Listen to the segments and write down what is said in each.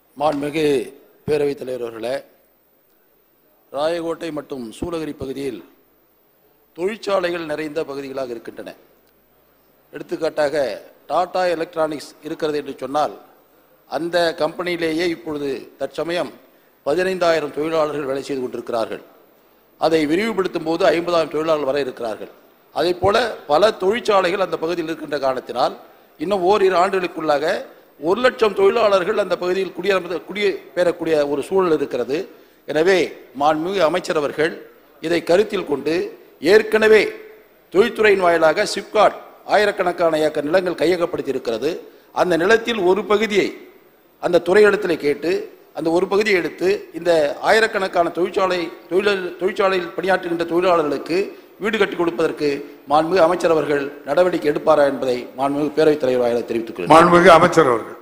மாண்புமிகு பேரவைத் தலைவர் அவர்களே ராயகோட்டை மற்றும் சூளகிரி பகுதியில் தொழிற்சாலைகள் நிறைந்த பகுதிகளாக இருக்கின்றன எடுத்துக்காட்டாக டாடா எலக்ட்ரானிக்ஸ் இருக்கிறது என்று சொன்னால் அந்த கம்பெனியிலேயே இப்பொழுது தற்சமயம் பதினைந்தாயிரம் தொழிலாளர்கள் வேலை செய்து கொண்டிருக்கிறார்கள் அதை விரிவுபடுத்தும் போது ஐம்பதாயிரம் தொழிலாளர்கள் வரை இருக்கிறார்கள் அதே போல பல தொழிற்சாலைகள் அந்த பகுதியில் இருக்கின்ற காரணத்தினால் இன்னும் ஓரிரு ஆண்டுகளுக்குள்ளாக ஒரு லட்சம் தொழிலாளர்கள் அந்த பகுதியில் குடியமர்ந்து குடிபெறக்கூடிய ஒரு சூழல் இருக்கிறது எனவே மாண்புமிகு அமைச்சர் அவர்கள் இதை கருத்தில் கொண்டு ஏற்கனவே தொழில்துறையின் வாயிலாக சிப்காட் ஆயிரக்கணக்கான ஏக்கர் நிலங்கள் கையகப்படுத்தி இருக்கிறது அந்த நிலத்தில் ஒரு பகுதியை அந்த துறையிடத்திலே கேட்டு அந்த ஒரு பகுதியை எடுத்து இந்த ஆயிரக்கணக்கான தொழிற்சாலை தொழிலாளர் தொழிற்சாலையில் பணியாற்றுகின்ற தொழிலாளர்களுக்கு வீடு கட்டி கொடுப்பதற்கு மாண்புமிகு அமைச்சர் அவர்கள் நடவடிக்கை எடுப்பாரா என்பதை மாண்புமிகு பேரவைத் தலைவர் வாயிலாக தெரிவித்துக் கொள்கிறேன் மாண்புமிகு அமைச்சர் அவர்கள்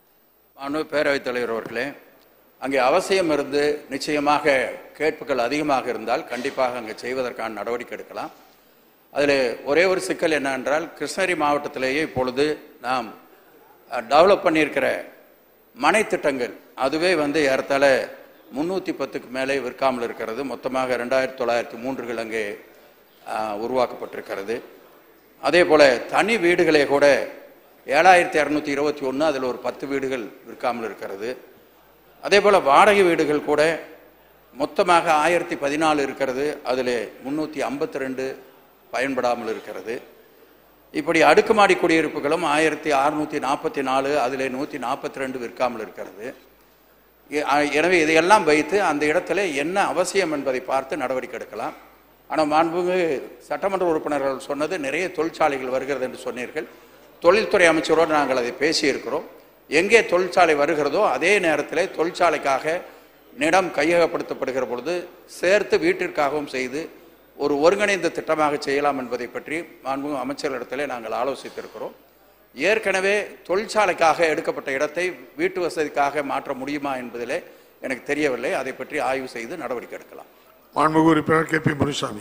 மாண்பு பேரவைத் தலைவர் அவர்களே அங்கே அவசியம் இருந்து நிச்சயமாக கேட்புகள் அதிகமாக இருந்தால் கண்டிப்பாக அங்கே செய்வதற்கான நடவடிக்கை எடுக்கலாம் அதில் ஒரே ஒரு சிக்கல் என்னவென்றால் கிருஷ்ணகிரி மாவட்டத்திலேயே இப்பொழுது நாம் டெவலப் பண்ணியிருக்கிற மனை திட்டங்கள் அதுவே வந்து ஏறத்தாழ முந்நூற்றி பத்துக்கு மேலே விற்காமல் இருக்கிறது மொத்தமாக ரெண்டாயிரத்தி தொள்ளாயிரத்தி மூன்றுகள் அங்கே ஆஹ், உருவாக்கப்பட்டிருக்கிறது அதே போல் தனி வீடுகளே கூட ஏழாயிரத்தி இரநூத்தி இருபத்தி ஒன்று அதில் ஒரு பத்து வீடுகள் விற்காமல் இருக்கிறது அதே போல் வாடகை வீடுகள் கூட மொத்தமாக ஆயிரத்தி பதினாலு இருக்கிறது அதில் முந்நூற்றி ஐம்பத்தி ரெண்டு பயன்படாமல் இருக்கிறது இப்படி அடுக்குமாடி குடியிருப்புகளும் ஆயிரத்தி அறுநூற்றி நாற்பத்தி நாலு அதில் நூற்றி நாற்பத்தி ரெண்டு விற்காமல் இருக்கிறது எ- அ- எனவே இதையெல்லாம் வைத்து அந்த இடத்துல என்ன அவசியம் என்பதை பார்த்து நடவடிக்கை எடுக்கலாம் ஆனால் மாண்புமிகு சட்டமன்ற உறுப்பினர்கள் சொன்னது நிறைய தொழிற்சாலைகள் வருகிறது என்று சொன்னீர்கள் தொழில்துறை அமைச்சரோடு நாங்கள் அதை பேசியிருக்கிறோம் எங்கே தொழிற்சாலை வருகிறதோ அதே நேரத்தில் தொழிற்சாலைக்காக நிலம் கையகப்படுத்தப்படுகிற பொழுது சேர்த்து வீட்டிற்காகவும் செய்து ஒரு ஒருங்கிணைந்த திட்டமாக செய்யலாம் என்பதை பற்றி மாண்புமிகு அமைச்சர்களிடத்திலே நாங்கள் ஆலோசித்திருக்கிறோம் ஏற்கனவே தொழிற்சாலைக்காக எடுக்கப்பட்ட இடத்தை வீட்டு வசதிக்காக மாற்ற முடியுமா என்பதிலே எனக்கு தெரியவில்லை அதை பற்றி ஆய்வு செய்து நடவடிக்கை எடுக்கலாம் மாண்புமிகு உறுப்பினர் கே பி முனுசாமி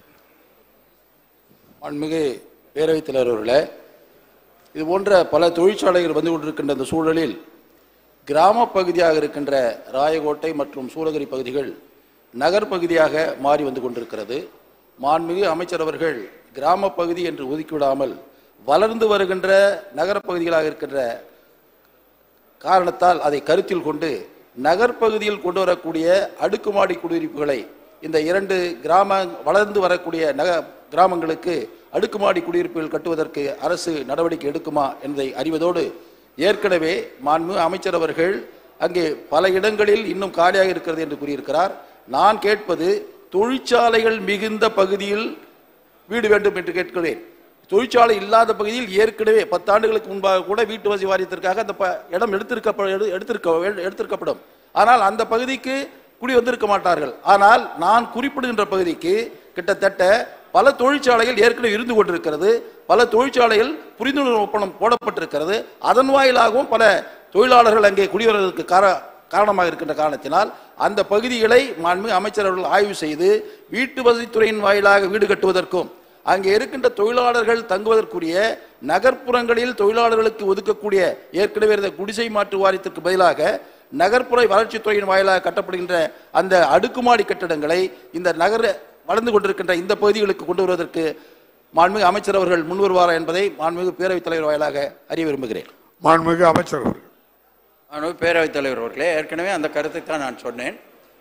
மாண்புமிகு பேரவைத் தலைவர் அவர்களே இது போன்ற பல தொழிற்சாலைகள் வந்து கொண்டிருக்கின்ற இந்த சூழலில் கிராம பகுதியாக இருக்கின்ற ராயகோட்டை மற்றும் சூளகிரி பகுதிகள் நகர் பகுதியாக மாறி வந்து கொண்டிருக்கிறது மாண்புமிகு அமைச்சர் அவர்கள் கிராம பகுதி என்று ஒதுக்கிவிடாமல் வளர்ந்து வருகின்ற நகரப் பகுதிகளாக இருக்கின்ற காரணத்தால் அதை கருத்தில் கொண்டு நகர்ப்பகுதியில் கொண்டு வரக்கூடிய அடுக்குமாடி குடியிருப்புகளை இந்த இரண்டு கிராம வளர்ந்து வரக்கூடிய நக கிராமங்களுக்கு அடுக்குமாடி குடியிருப்புகள் கட்டுவதற்கு அரசு நடவடிக்கை எடுக்குமா என்பதை அறிவதோடு ஏற்கனவே மாண்பு அமைச்சர் அவர்கள் அங்கே பல இடங்களில் இன்னும் காலியாக இருக்கிறது என்று கூறியிருக்கிறார் நான் கேட்பது தொழிற்சாலைகள் மிகுந்த பகுதியில் வீடு வேண்டும் என்று கேட்கிறேன் தொழிற்சாலை இல்லாத பகுதியில் ஏற்கனவே பத்தாண்டுகளுக்கு முன்பாக கூட வீட்டு வசதி வாரியத்திற்காக அந்த ப- இடம் எடுத்திருக்க எடுத்திருக்க எடுத்திருக்கப்படும் ஆனால் அந்த பகுதிக்கு குடி வந்திருக்க மாட்டார்கள் ஆனால் நான் குறிப்பிடுகின்ற பகுதிக்கு கிட்டத்தட்ட பல தொழிற்சாலைகள் ஏற்கனவே இருந்து கொண்டிருக்கிறது பல தொழிற்சாலைகள் புரிந்துணர்வு ஒப்பந்தம் போடப்பட்டிருக்கிறது அதன் வாயிலாகவும் பல தொழிலாளர்கள் அங்கே குடிவருவதற்கு கார காரணமாக இருக்கின்ற காரணத்தினால் அந்த பகுதிகளை மாண்புமிகு அமைச்சர் அவர்கள் ஆய்வு செய்து வீட்டு வசதித்துறையின் வாயிலாக வீடு கட்டுவதற்கும் அங்கே இருக்கின்ற தொழிலாளர்கள் தங்குவதற்குரிய நகர்ப்புறங்களில் தொழிலாளர்களுக்கு ஒதுக்கக்கூடிய ஏற்கனவே இருந்த குடிசை மாற்று வாரியத்திற்கு பதிலாக நகர்ப்புற வளர்ச்சித்துறையின் வாயிலாக கட்டப்படுகின்ற அந்த அடுக்குமாடி கட்டடங்களை இந்த நகர வளர்ந்து கொண்டிருக்கின்ற இந்த பகுதிகளுக்கு கொண்டு வருவதற்கு மாண்புமிகு அமைச்சர் அவர்கள் முன்வருவாரா என்பதை மாண்புமிகு பேரவைத் தலைவர் வாயிலாக அறிய விரும்புகிறேன் மாண்புமிகு அமைச்சர் அவர்கள் ஆனால் பேரவைத் தலைவர் அவர்களே ஏற்கனவே அந்த கருத்தை தான் நான் சொன்னேன்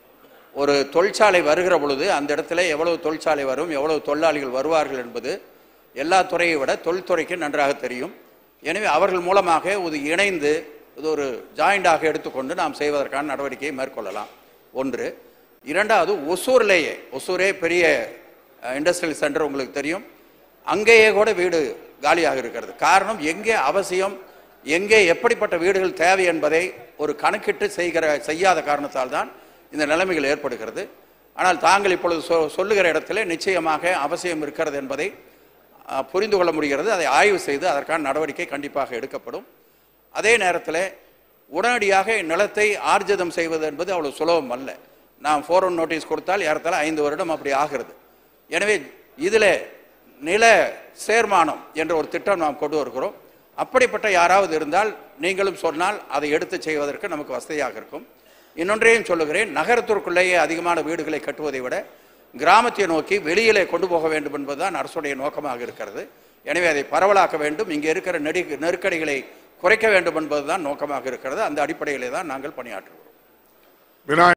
ஒரு தொழிற்சாலை வருகிற பொழுது அந்த இடத்துல எவ்வளவு தொழிற்சாலை வரும் எவ்வளவு தொழிலாளிகள் வருவார்கள் என்பது எல்லா துறையை விட தொழில்துறைக்கு நன்றாக தெரியும் எனவே அவர்கள் மூலமாக இது இணைந்து இது ஒரு ஜாயிண்டாக எடுத்துக்கொண்டு நாம் செய்வதற்கான நடவடிக்கையை மேற்கொள்ளலாம் ஒன்று இரண்டாவது ஒசூர்லேயே ஒசூரே பெரிய இண்டஸ்ட்ரியல் சென்டர் உங்களுக்கு தெரியும் அங்கேயே கூட வீடு காலியாக இருக்கிறது காரணம் எங்கே அவசியம் எங்கே எப்படிப்பட்ட வீடுகள் தேவை என்பதை ஒரு கணக்கிட்டு செய்கிற செய்யாத காரணத்தால் தான் இந்த நிலைமைகள் ஏற்படுகிறது ஆனால் தாங்கள் இப்பொழுது சொ சொல்லுகிற இடத்துல நிச்சயமாக அவசியம் இருக்கிறது என்பதை அஹ், புரிந்து கொள்ள முடிகிறது அதை ஆய்வு செய்து அதற்கான நடவடிக்கை கண்டிப்பாக எடுக்கப்படும் அதே நேரத்தில் உடனடியாக நிலத்தை ஆர்ஜிதம் செய்வது என்பது அவ்வளவு சுலபம் அல்ல நாம் ஃபோர் ஒன் நோட்டீஸ் கொடுத்தால் ஏறத்தாழ ஐந்து வருடம் அப்படி ஆகிறது எனவே இதில் நில சேர்மானம் என்ற ஒரு திட்டம் நாம் கொண்டு வருகிறோம் அப்படிப்பட்ட யாராவது இருந்தால் நீங்களும் சொன்னால் அதை எடுத்து செய்வதற்கு நமக்கு வசதியாக இருக்கும் இன்னொன்றையும் சொல்லுகிறேன் நகரத்திற்குள்ளேயே அதிகமான வீடுகளை கட்டுவதை விட கிராமத்தை நோக்கி வெளியிலே கொண்டு போக வேண்டும் என்பதுதான் அரசுடைய நோக்கமாக இருக்கிறது எனவே அதை பரவலாக்க வேண்டும் இங்கே இருக்கிற நெடி நெருக்கடிகளை குறைக்க வேண்டும் என்பதுதான் நோக்கமாக இருக்கிறது அந்த அடிப்படையிலே தான் நாங்கள் பணியாற்றுவோம் விநாயகர்